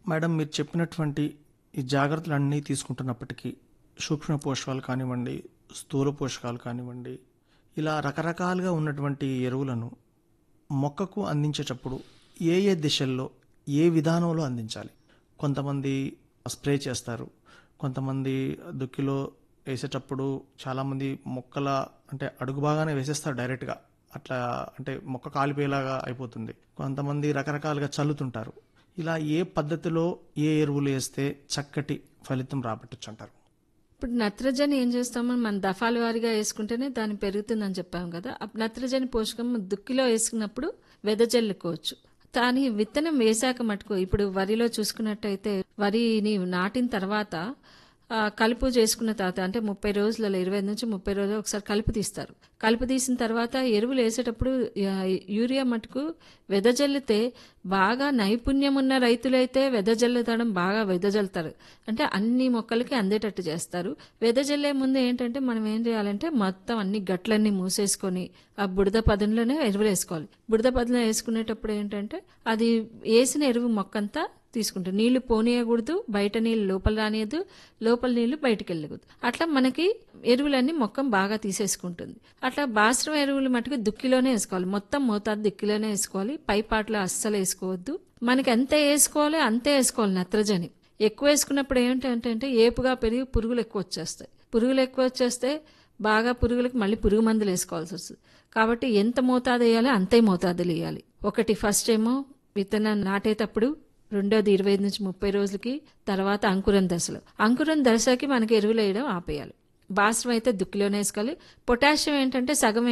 madam మీరు చెప్పినటువంటి ఈ జాగ్రత్తలన్నీ తీసుకుంటున్నప్పటికీ సూక్ష్మ పోషకాలు కానివ్వండి స్థూల పోషకాలు కానివ్వండి ఇలా రకరకాలుగా ఉన్నటువంటి ఎరువులను మొక్కకు అందించేటప్పుడు ఏ ఏ దిశల్లో ఏ విధానంలో అందించాలి కొంతమంది స్ప్రే చేస్తారు కొంతమంది దుక్కిలో వేసేటప్పుడు చాలామంది మొక్కల అంటే అడుగు బాగానే వేసేస్తారు డైరెక్ట్గా అట్లా అంటే మొక్క కాలిపోయేలాగా అయిపోతుంది కొంతమంది రకరకాలుగా చల్లుతుంటారు ఇలా ఏ పద్ధతిలో ఏ ఎరువులు వేస్తే చక్కటి ఫలితం రాబట్టచ్చు అంటారు ఇప్పుడు నత్రజని ఏం చేస్తామో మన దఫాల వారీగా వేసుకుంటేనే దాని పెరుగుతుందని చెప్పాం కదా ఆ నత్రజని పోషకం దుక్కిలో వేసుకున్నప్పుడు వెదజల్లుకోవచ్చు కానీ విత్తనం వేశాక మటుకు ఇప్పుడు వరిలో చూసుకున్నట్టయితే వరిని నాటిన తర్వాత ఆ, కలుపు చేసుకున్న తర్వాత అంటే ముప్పై రోజులలో ఇరవై నుంచి ముప్పై రోజులు ఒకసారి కలుపు తీస్తారు కలుపు తీసిన తర్వాత ఎరువులు వేసేటప్పుడు ఆ, యూరియా మటుకు వెదజల్లితే బాగా నైపుణ్యం ఉన్న రైతులైతే వెదజల్లుతడం బాగా వెదజల్లుతారు అంటే అన్ని మొక్కలకి అందేటట్టు చేస్తారు వెదజల్లే ముందు ఏంటంటే మనం ఏం చేయాలంటే మొత్తం అన్ని గట్లన్నీ మూసేసుకొని ఆ బుడద పదంలోనే ఎరువులు వేసుకోవాలి బుడద పదంలో వేసుకునేటప్పుడు ఏంటంటే అది వేసిన ఎరువు మొక్కంతా తీసుకుంటాం నీళ్లు పోనీయకూడదు బయట నీళ్ళు లోపల రానియద్దు లోపల నీళ్లు బయటకు వెళ్ళకూడదు అట్లా మనకి ఎరువులన్నీ మొక్కం బాగా తీసేసుకుంటుంది అట్లా బాస్రం ఎరువులు మటుకు దుక్కిలోనే వేసుకోవాలి మొత్తం మోతాదు దుక్కిలోనే వేసుకోవాలి పై పాటలో అస్సలు వేసుకోవద్దు మనకి ఎంత వేసుకోవాలి అంతే వేసుకోవాలి నత్రజని ఎక్కువ వేసుకున్నప్పుడు ఏంటంటే ఏపుగా పెరిగి పురుగులు ఎక్కువ వచ్చేస్తాయి పురుగులు ఎక్కువ వచ్చేస్తే బాగా పురుగులకు మళ్ళీ పురుగు మందులు వేసుకోవాల్సి వస్తుంది కాబట్టి ఎంత మోతాదు వేయాలో అంతే మోతాదులు వేయాలి ఒకటి ఫస్ట్ ఏమో విత్తనం నాటేటప్పుడు రెండోది ఇరవై ఐదు నుంచి ముప్పై రోజులకి తర్వాత అంకురం దశలో అంకురం దశకి మనకి ఎరువులు వేయడం ఆపేయాలి బాస్రం అయితే దుక్కిలోనే వేసుకోవాలి పొటాషియం ఏంటంటే సగం